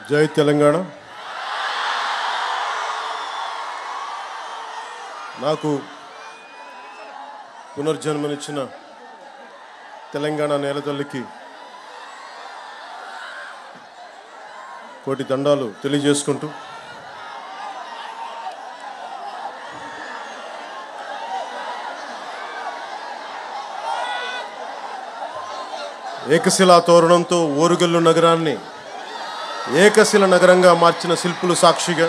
జై తెలంగాణ నాకు పునర్జన్మనిచ్చిన తెలంగాణ నేల తల్లికి కోటి దండాలు తెలియజేసుకుంటూ ఏకశిలా తోరణంతో ఓరుగల్లు నగరాన్ని ఏకశిల నగరంగా మార్చిన శిల్పులు సాక్షిగా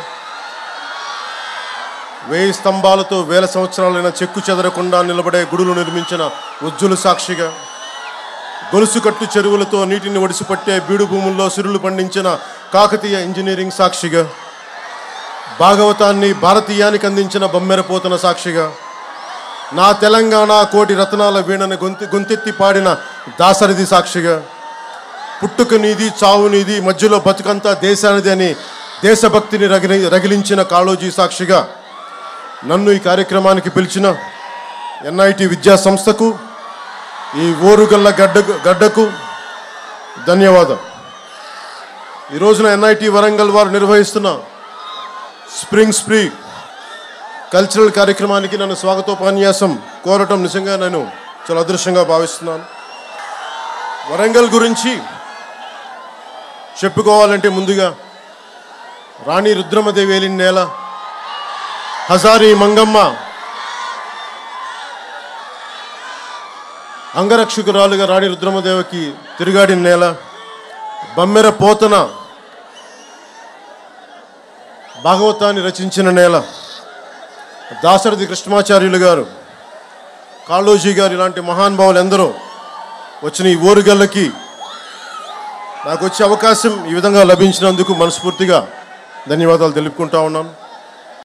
వేయి స్తంభాలతో వేల సంవత్సరాలైన చెక్కు చెదరకుండా నిలబడే గుడులు నిర్మించిన ఉజ్జులు సాక్షిగా గొలుసుకట్టు చెరువులతో నీటిని ఒడిసిపట్టే బీడు భూముల్లో సిరులు పండించిన కాకతీయ ఇంజనీరింగ్ సాక్షిగా భాగవతాన్ని భారతీయానికి అందించిన బొమ్మెరపోతన సాక్షిగా నా తెలంగాణ కోటి రత్నాల వీణని గొంతు గొంతెత్తి పాడిన దాసరిది సాక్షిగా పుట్టుక నీది చావు నీది మధ్యలో బతుకంతా దేశానిది అని దేశభక్తిని రగిలి రగిలించిన కాళోజీ సాక్షిగా నన్ను ఈ కార్యక్రమానికి పిలిచిన ఎన్ఐటి విద్యా సంస్థకు ఈ ఓరుగల్ల గడ్డకు గడ్డకు ధన్యవాదం ఈ రోజున ఎన్ఐటి వరంగల్ వారు నిర్వహిస్తున్న స్ప్రింగ్ స్ప్రీ కల్చరల్ కార్యక్రమానికి నన్ను స్వాగతోపన్యాసం కోరటం నిజంగా నేను చాలా అదృష్టంగా భావిస్తున్నాను వరంగల్ గురించి చెప్పుకోవాలంటే ముందుగా రాణి రుద్రమదేవి ఏలిన నేల హజారి మంగమ్మ అంగరక్షకురాలుగా రాణి రుద్రమదేవికి తిరుగాడిన నేల బమ్మెర పోతన భాగవతాన్ని రచించిన నేల దాశరథి కృష్ణమాచార్యులు గారు కాళోజీ గారు ఇలాంటి మహానుభావులు ఎందరో వచ్చిన ఈ ఓరుగల్లకి నాకు వచ్చే అవకాశం ఈ విధంగా లభించినందుకు మనస్ఫూర్తిగా ధన్యవాదాలు తెలుపుకుంటా ఉన్నాను